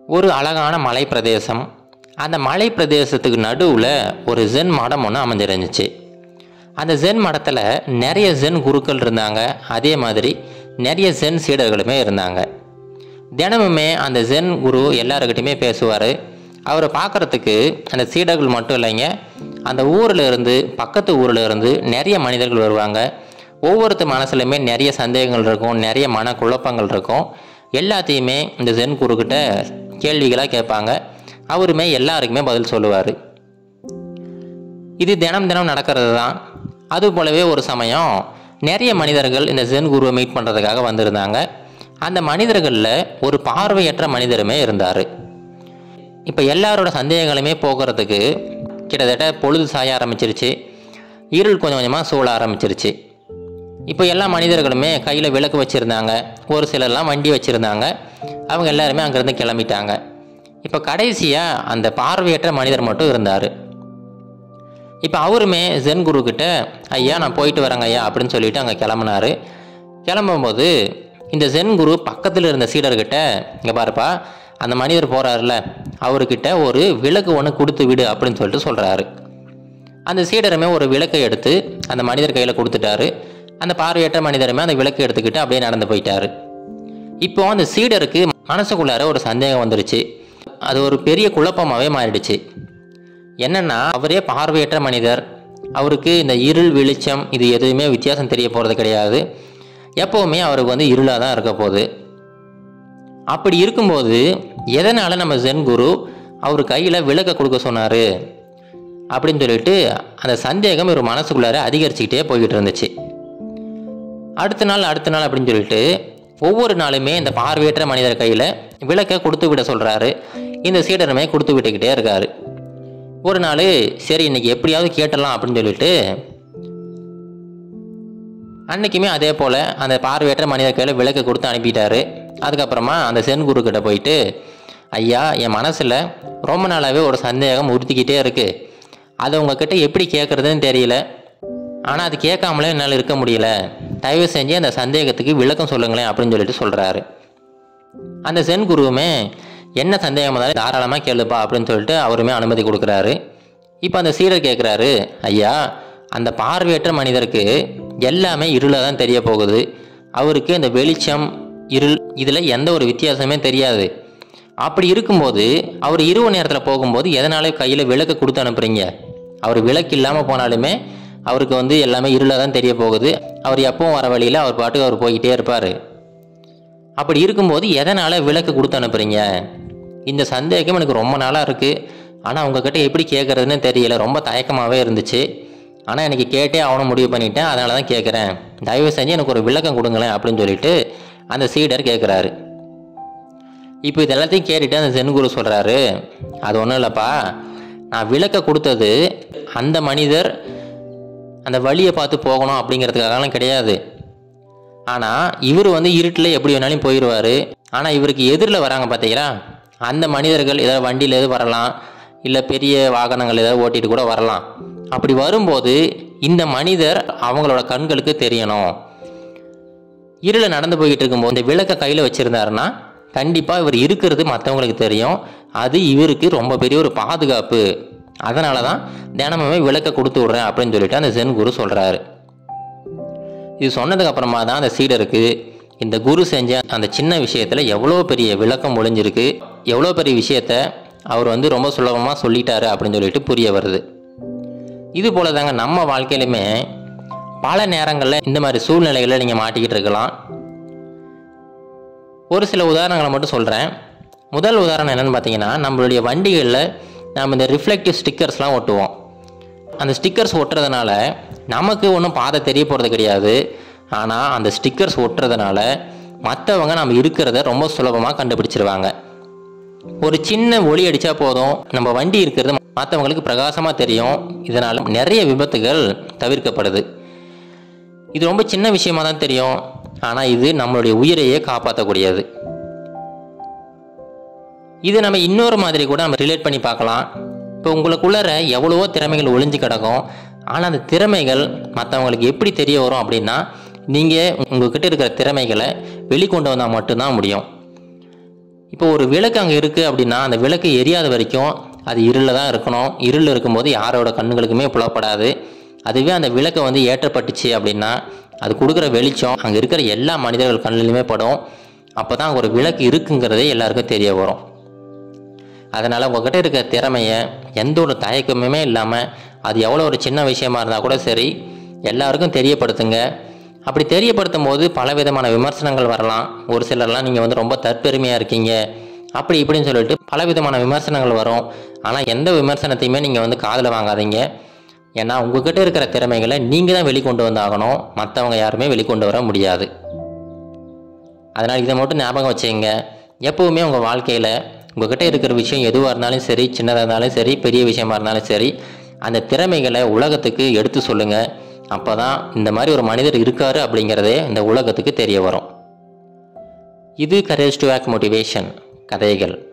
ஒரு அழகான மலை பிரதேசம் அந்த மலை பிரதேசத்துக்கு நடுவில் ஒரு ஜென் மடம் ஒன்று அமைஞ்சிருந்துச்சு அந்த ஜென் மடத்தில் நிறைய ஜென் குருக்கள் இருந்தாங்க அதே மாதிரி நிறைய ஜென் சீடர்களுமே இருந்தாங்க தினமுமே அந்த ஜென் குரு எல்லாருக்கிட்டையுமே பேசுவார் அவரை பார்க்குறதுக்கு அந்த சீடர்கள் மட்டும் இல்லைங்க அந்த ஊரில் இருந்து பக்கத்து ஊரில் இருந்து நிறைய மனிதர்கள் வருவாங்க ஒவ்வொருத்தர் மனசுலையுமே நிறைய சந்தேகங்கள் இருக்கும் நிறைய மன குழப்பங்கள் இருக்கும் எல்லாத்தையுமே இந்த ஜென் குருக்கிட்ட கேள்விகளாக கேட்பாங்க அவருமே எல்லாருக்குமே பதில் சொல்லுவார் இது தினம் தினம் நடக்கிறது தான் அது போலவே ஒரு சமயம் நிறைய மனிதர்கள் இந்த ஜென் குருவை மீட் பண்ணுறதுக்காக வந்திருந்தாங்க அந்த மனிதர்களில் ஒரு பார்வையற்ற மனிதருமே இருந்தார் இப்போ எல்லாரோட சந்தேகங்களுமே போக்குறதுக்கு கிட்டத்தட்ட பொழுது சாய ஆரம்பிச்சிருச்சு இருள் கொஞ்சம் கொஞ்சமாக சூழ ஆரம்பிச்சிருச்சு இப்போ எல்லா மனிதர்களுமே கையில் விளக்கு வச்சுருந்தாங்க ஒரு சிலர்லாம் வண்டி வச்சுருந்தாங்க அவங்க எல்லாருமே அங்கேருந்து கிளம்பிட்டாங்க இப்போ கடைசியாக அந்த பார்வையற்ற மனிதர் மட்டும் இருந்தார் இப்போ அவருமே ஜென் குரு கிட்ட ஐயா நான் போயிட்டு வரேங்க ஐயா அப்படின்னு சொல்லிட்டு அங்கே கிளம்புனாரு கிளம்பும்போது இந்த ஜென் குரு பக்கத்தில் இருந்த சீடர்கிட்ட இங்கே பாருப்பா அந்த மனிதர் போகிறாருல அவர்கிட்ட ஒரு விளக்கு ஒன்று கொடுத்து விடு அப்படின்னு சொல்லிட்டு சொல்கிறாரு அந்த சீடருமே ஒரு விளக்கை எடுத்து அந்த மனிதர் கையில் கொடுத்துட்டாரு அந்த பார்வையற்ற மனிதருமே அந்த விளக்கை எடுத்துக்கிட்டு அப்படியே நடந்து போயிட்டாரு இப்போ அந்த சீடருக்கு மனசுக்குள்ளார ஒரு சந்தேகம் வந்துருச்சு அது ஒரு பெரிய குழப்பமாகவே மாறிடுச்சு என்னன்னா அவரே பார்வையற்ற மனிதர் அவருக்கு இந்த இருள் வெளிச்சம் இது எதுவுமே வித்தியாசம் தெரிய போகிறது கிடையாது எப்போவுமே அவருக்கு வந்து இருளாக தான் இருக்க போகுது அப்படி இருக்கும்போது எதனால் நம்ம ஜென் குரு அவர் கையில் விளக்க கொடுக்க சொன்னார் அப்படின்னு சொல்லிட்டு அந்த சந்தேகம் ஒரு மனசுக்குள்ளார அதிகரிச்சுக்கிட்டே போய்கிட்டு இருந்துச்சு அடுத்த நாள் அடுத்த நாள் அப்படின்னு சொல்லிட்டு ஒவ்வொரு நாளுமே இந்த பார்வையற்ற மனிதர் கையில் விளக்க கொடுத்து விட சொல்கிறாரு இந்த சீடருமே கொடுத்து விட்டுக்கிட்டே இருக்காரு ஒரு நாள் சரி இன்னைக்கு எப்படியாவது கேட்டலாம் அப்படின்னு சொல்லிட்டு அன்னைக்குமே அதே போல் அந்த பார்வையற்ற மனிதர் கையில் விளக்கு கொடுத்து அனுப்பிட்டாரு அதுக்கப்புறமா அந்த சென் குரு கிட்ட போயிட்டு ஐயா என் மனசில் ரொம்ப நாளாகவே ஒரு சந்தேகம் உறுத்திக்கிட்டே இருக்குது அதை உங்ககிட்ட எப்படி கேட்குறதுன்னு தெரியல ஆனால் அது கேட்காமலே என்னால் இருக்க முடியல தயவு செஞ்சு அந்த சந்தேகத்துக்கு விளக்கம் சொல்லுங்களேன் அப்படின்னு சொல்லிட்டு சொல்கிறாரு அந்த சென் குருவுமே என்ன சந்தேகம் இருந்தாலும் தாராளமாக கேளுப்பா அப்படின்னு சொல்லிட்டு அவருமே அனுமதி கொடுக்குறாரு இப்போ அந்த சீடர் கேட்குறாரு ஐயா அந்த பார்வையற்ற மனிதருக்கு எல்லாமே இருளாக தான் தெரிய போகுது அவருக்கு இந்த வெளிச்சம் இருள் இதில் எந்த ஒரு வித்தியாசமே தெரியாது அப்படி இருக்கும்போது அவர் இரவு நேரத்தில் போகும்போது எதனால கையில் விளக்கு கொடுத்து அனுப்புறீங்க அவர் விளக்கு இல்லாமல் போனாலுமே அவருக்கு வந்து எல்லாமே இருளாக தான் தெரிய போகுது அவர் எப்பவும் வர வழியில் அவர் பாட்டுக்கு அவர் போய்கிட்டே இருப்பார் அப்படி இருக்கும்போது எதனால் விளக்கு கொடுத்து அனுப்புறீங்க இந்த சந்தேகம் எனக்கு ரொம்ப நாளாக இருக்குது ஆனால் உங்ககிட்ட எப்படி கேட்குறதுன்னு தெரியல ரொம்ப தயக்கமாகவே இருந்துச்சு ஆனால் எனக்கு கேட்டே ஆகணும் முடிவு பண்ணிட்டேன் அதனால தான் கேட்குறேன் தயவு செஞ்சு எனக்கு ஒரு விளக்கம் கொடுங்களேன் அப்படின்னு சொல்லிட்டு அந்த சீடர் கேட்குறாரு இப்போ இது எல்லாத்தையும் கேட்டுட்டு அந்த ஜென்குரு சொல்கிறாரு அது ஒன்றும் இல்லைப்பா நான் விளக்க கொடுத்தது அந்த மனிதர் அந்த வழியை பார்த்து போகணும் அப்படிங்கிறதுக்காகலாம் கிடையாது ஆனால் இவர் வந்து இருட்டில் எப்படி வேணாலும் போயிடுவார் ஆனால் இவருக்கு எதிரில் வராங்க பார்த்தீங்களா அந்த மனிதர்கள் ஏதாவது வண்டியில் எது வரலாம் இல்லை பெரிய வாகனங்கள் ஏதாவது ஓட்டிட்டு கூட வரலாம் அப்படி வரும்போது இந்த மனிதர் அவங்களோட கண்களுக்கு தெரியணும் இருளில் நடந்து போய்கிட்டு இருக்கும்போது இந்த விளக்கை கையில் வச்சுருந்தாருன்னா கண்டிப்பாக இவர் இருக்கிறது மற்றவங்களுக்கு தெரியும் அது இவருக்கு ரொம்ப பெரிய ஒரு பாதுகாப்பு அதனால தான் தினமுமே விளக்க கொடுத்து விட்றேன் அப்படின்னு சொல்லிட்டு அந்த ஜென் குரு சொல்கிறாரு இது சொன்னதுக்கு அப்புறமா தான் அந்த சீடருக்கு இந்த குரு செஞ்ச அந்த சின்ன விஷயத்தில் எவ்வளோ பெரிய விளக்கம் ஒளிஞ்சிருக்கு எவ்வளோ பெரிய விஷயத்த அவர் வந்து ரொம்ப சுலபமாக சொல்லிட்டாரு அப்படின்னு சொல்லிட்டு புரிய வருது இது போல தாங்க நம்ம வாழ்க்கையிலுமே பல நேரங்களில் இந்த மாதிரி சூழ்நிலைகளில் நீங்கள் மாட்டிக்கிட்டு இருக்கலாம் ஒரு சில உதாரணங்களை மட்டும் சொல்கிறேன் முதல் உதாரணம் என்னென்னு பார்த்தீங்கன்னா நம்மளுடைய வண்டிகளில் நம்ம இந்த ரிஃப்ளெக்டிவ் ஸ்டிக்கர்ஸ்லாம் ஒட்டுவோம் அந்த ஸ்டிக்கர்ஸ் ஒட்டுறதுனால நமக்கு ஒன்றும் பாதை தெரிய போகிறது கிடையாது ஆனால் அந்த ஸ்டிக்கர்ஸ் ஒட்டுறதுனால மற்றவங்க நம்ம இருக்கிறத ரொம்ப சுலபமாக கண்டுபிடிச்சிருவாங்க ஒரு சின்ன ஒளி அடித்தா போதும் நம்ம வண்டி இருக்கிறது மற்றவங்களுக்கு பிரகாசமாக தெரியும் இதனால் நிறைய விபத்துகள் தவிர்க்கப்படுது இது ரொம்ப சின்ன விஷயமா தான் தெரியும் ஆனால் இது நம்மளுடைய உயிரையே காப்பாற்றக்கூடியது இது நம்ம இன்னொரு மாதிரி கூட நம்ம ரிலேட் பண்ணி பார்க்கலாம் இப்போ உங்களுக்குள்ளார எவ்வளவோ திறமைகள் ஒளிஞ்சு கிடக்கும் ஆனால் அந்த திறமைகள் மற்றவங்களுக்கு எப்படி தெரிய வரும் அப்படின்னா நீங்கள் உங்ககிட்ட இருக்கிற திறமைகளை வெளிக்கொண்டு வந்தால் மட்டும்தான் முடியும் இப்போ ஒரு விளக்கு அங்கே இருக்குது அப்படின்னா அந்த விளக்கு எரியாத வரைக்கும் அது இருளில் தான் இருக்கணும் இருள் இருக்கும்போது யாரோட கண்ணுகளுக்குமே புலப்படாது அதுவே அந்த விளக்கை வந்து ஏற்றப்பட்டுச்சு அப்படின்னா அது கொடுக்குற வெளிச்சம் அங்கே இருக்கிற எல்லா மனிதர்கள் கண்ணிலுமே படும் அப்போ தான் ஒரு விளக்கு இருக்குங்கிறதே எல்லாருக்கும் தெரிய வரும் அதனால் உங்ககிட்ட இருக்க திறமையை எந்த ஒரு தயக்கமுமே இல்லாமல் அது எவ்வளோ ஒரு சின்ன விஷயமா இருந்தால் கூட சரி எல்லாருக்கும் தெரியப்படுத்துங்க அப்படி தெரியப்படுத்தும் போது பலவிதமான விமர்சனங்கள் வரலாம் ஒரு சிலர்லாம் நீங்கள் வந்து ரொம்ப தற்பெருமையாக இருக்கீங்க அப்படி இப்படின்னு சொல்லிட்டு பலவிதமான விமர்சனங்கள் வரும் ஆனால் எந்த விமர்சனத்தையுமே நீங்கள் வந்து காதில் வாங்காதீங்க ஏன்னா உங்ககிட்ட இருக்கிற திறமைகளை நீங்கள் தான் வெளிக்கொண்டு வந்தாகணும் மற்றவங்க யாருமே வெளிக்கொண்டு வர முடியாது அதனால் இதை மட்டும் ஞாபகம் வச்சுங்க எப்போவுமே உங்கள் வாழ்க்கையில் உங்ககிட்ட இருக்கிற விஷயம் எதுவாக இருந்தாலும் சரி சின்னதாக இருந்தாலும் சரி பெரிய விஷயமா இருந்தாலும் சரி அந்த திறமைகளை உலகத்துக்கு எடுத்து சொல்லுங்கள் அப்போ தான் இந்த மாதிரி ஒரு மனிதர் இருக்காரு அப்படிங்கிறதே இந்த உலகத்துக்கு தெரிய வரும் இது கரேஜ் டு ஆக் மோட்டிவேஷன் கதைகள்